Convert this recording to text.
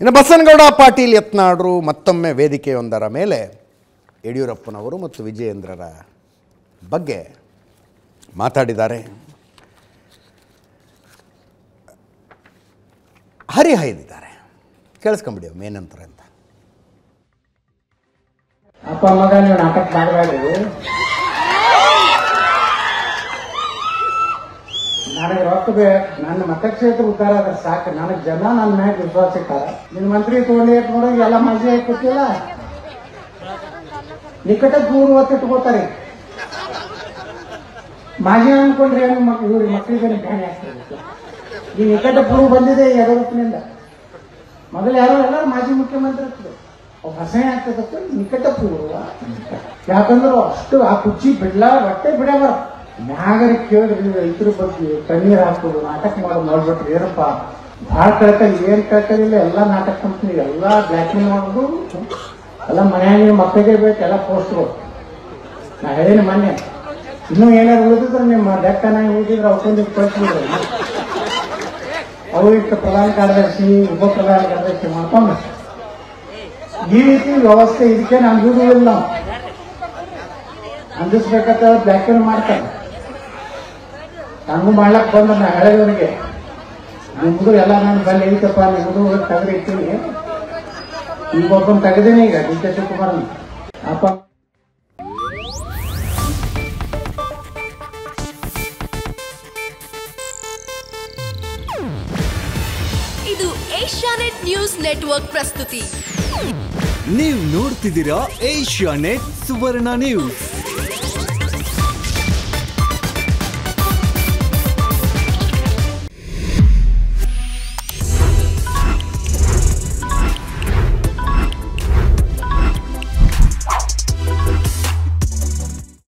ಇನ್ನು ಬಸನಗೌಡ ಪಾಟೀಲ್ ಯತ್ನಾಡ್ರು ಮತ್ತೊಮ್ಮೆ ವೇದಿಕೆಯೊಂದರ ಮೇಲೆ ಯಡಿಯೂರಪ್ಪನವರು ಮತ್ತು ವಿಜಯೇಂದ್ರರ ಬಗ್ಗೆ ಮಾತಾಡಿದ್ದಾರೆ ಹರಿಹಾಯ್ದಿದ್ದಾರೆ ಕೇಳಿಸ್ಕೊಂಬಿಡಿ ಅವ್ರು ಏನಂತಾರೆ ಅಂತ ಅಪ್ಪ ಮಗ ನೀವು ನಾಟಕ ಮಾಡಬೇಡಿ ನನಗೆ ರೊಕ್ಕ ಬೇ ನನ್ನ ಮತಕ್ಷೇತ್ರ ಉದ್ಧಾರ ಆದ್ರೆ ಸಾಕು ನನಗೆ ಜನ ನನ್ನ ಮ್ಯಾಗ ವಿಶ್ವಾಸ ಇಟ್ಟಾರ ನಿನ್ನ ಮಂತ್ರಿ ತಗೊಂಡು ನೋಡೋ ಎಲ್ಲ ಮಜೆ ಆಗಿ ಕೊಟ್ಟಿಲ್ಲ ನಿಕಟ ಪೂರ್ವತ್ತು ಇಟ್ಕೋತಾರೆ ಮಾಜಿ ಅನ್ಕೊಂಡ್ರೆ ಏನು ಮಕ್ ಇವ್ರಿಗೆ ಮಕ್ಕಳಿಗೆ ಗಾಳಿ ಆಗ್ತದೆ ಈ ನಿಕಟ ಪೂರ್ವ ಬಂದಿದೆ ಈ ಯಡಿಯೂರಪ್ಪನಿಂದ ಮೊದಲು ಯಾರೋ ಎಲ್ಲರೂ ಮಾಜಿ ಮುಖ್ಯಮಂತ್ರಿ ಇರ್ತದೆ ಅವ್ ಹಸೆ ಆಗ್ತದಕ್ಕೆ ನಿಕಟ ಪೂರ್ವ ಯಾಕಂದ್ರೆ ಅಷ್ಟು ಆ ಕುಚ್ಚಿ ಬಿಡ್ಲ ಹೊಟ್ಟೆ ಬಿಡಬಾರ ಮ್ಯಾಗರಿ ಕೇಳಿದ್ರಿ ರೈತರ ಬಗ್ಗೆ ಕಣ್ಣೀರ್ ಹಾಕೋದು ನಾಟಕ ಮಾಡೋದು ನೋಡ್ಬಿಟ್ರಿ ಏನಪ್ಪ ಭಾಳ ಕಳ್ಕಲ್ ಏನ್ ಕಳ್ಕಲಿಲ್ಲ ಎಲ್ಲ ನಾಟಕ ಕಂಪ್ನಿ ಎಲ್ಲ ಬ್ಲ್ಯಾಕ್ ಮೇಲ್ ಮಾಡೋದು ಎಲ್ಲ ಮನ್ಯಾಗ ಮಕ್ಕಳಿಗೆ ಬೇಕು ಎಲ್ಲ ಪೋಸ್ಟ್ಗಳು ನಾ ಹೇಳೀನಿ ಮೊನ್ನೆ ಇನ್ನೂ ಏನಾದ್ರು ಉಳಿದಿದ್ರೆ ನಿಮ್ಮ ಲೆಕ್ಕನ ಉಳಿದಿದ್ರೆ ಅವಕ್ಕೊಂದು ಕಳ್ಸಿಬಿಡ್ರಿ ಅವ್ರಿಗೆ ಪ್ರಧಾನ ಕಾರ್ಯದರ್ಶಿ ಉಪ ಪ್ರಧಾನ ಕಾರ್ಯದರ್ಶಿ ಮಾಡ್ಕೊಂಡು ಈ ರೀತಿ ವ್ಯವಸ್ಥೆ ಇದಕ್ಕೆ ಅಂಜುವುದಿಲ್ಲ ನಾವು ಅಂಜಿಸ್ಬೇಕಂತ ಬ್ಲ್ಯಾಕ್ ಮೇಲ್ ಮಾಡ್ತಾರೆ ನಂಗೂ ಮಾಡ್ಲಕ್ ಬಂದ ನಾ ಹೇಳಿದವನಿಗೆ ನಿಮ್ದು ಎಲ್ಲ ನಾನು ಬಲ್ಲಿ ಐತಪ್ಪ ನಿಮ್ದು ತೆಗೆದು ಇರ್ತೀನಿ ಈಗ ಒಬ್ಬನ್ ತೆಗೆದೇನೆ ಈಗ ಡಿ ಕೆ ಶಿವಕುಮಾರ್ ಅಪ್ಪ ಇದು ಏಷ್ಯಾನೆಟ್ ನ್ಯೂಸ್ ನೆಟ್ವರ್ಕ್ ಪ್ರಸ್ತುತಿ ನೀವು ನೋಡ್ತಿದ್ದೀರಾ ಏಷ್ಯಾ ನೆಟ್ ಸುವರ್ಣ ನ್ಯೂಸ್